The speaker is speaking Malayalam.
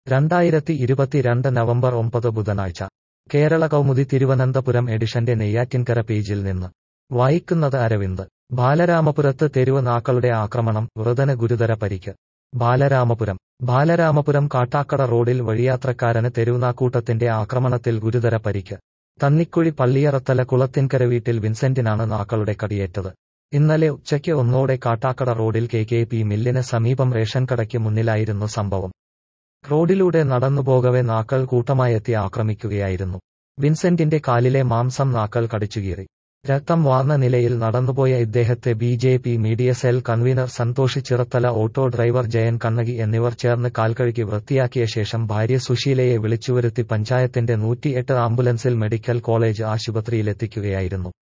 രണ്ടായിരത്തി ഇരുപത്തിരണ്ട് നവംബർ ഒമ്പത് ബുധനാഴ്ച കേരള കൗമുദി തിരുവനന്തപുരം എഡിഷന്റെ നെയ്യാറ്റിൻകര പേജിൽ നിന്ന് വായിക്കുന്നത് അരവിന്ദ് ബാലരാമപുരത്ത് തെരുവ് നാക്കളുടെ ആക്രമണം വൃതന് ഗുരുതര പരിക്ക് ബാലരാമപുരം ബാലരാമപുരം കാട്ടാക്കട റോഡിൽ വഴിയാത്രക്കാരന് തെരുവുനാക്കൂട്ടത്തിന്റെ ആക്രമണത്തിൽ ഗുരുതര പരിക്ക് തന്നിക്കുഴി പള്ളിയറത്തല കുളത്തിൻകര വീട്ടിൽ വിൻസെന്റിനാണ് നാക്കളുടെ കടിയേറ്റത് ഇന്നലെ ഉച്ചയ്ക്ക് ഒന്നോടെ കാട്ടാക്കട റോഡിൽ കെ കെ പി മില്ലിന് സമീപം റേഷൻ കടയ്ക്ക് മുന്നിലായിരുന്നു സംഭവം റോഡിലൂടെ നടന്നുപോകവെ നാക്കൾ കൂട്ടമായെത്തി ആക്രമിക്കുകയായിരുന്നു വിൻസെന്റിന്റെ കാലിലെ മാംസം നാക്കൾ കടിച്ചുകീറി രക്തം വാർന്ന നിലയിൽ നടന്നുപോയ ഇദ്ദേഹത്തെ B J P media cell convener Santhosh Chirathala auto driver Jayan Kannaki എന്നിവർ ചേർന്ന് കാൽക്കഴുകി വൃത്തിയാക്കിയ ശേഷം ഭാര്യ സുശീലയെ വിളിച്ചുവരുത്തി പഞ്ചായത്തിന്റെ നൂറ്റിയെട്ട് ആംബുലൻസിൽ മെഡിക്കൽ കോളേജ് ആശുപത്രിയിലെത്തിക്കുകയായിരുന്നു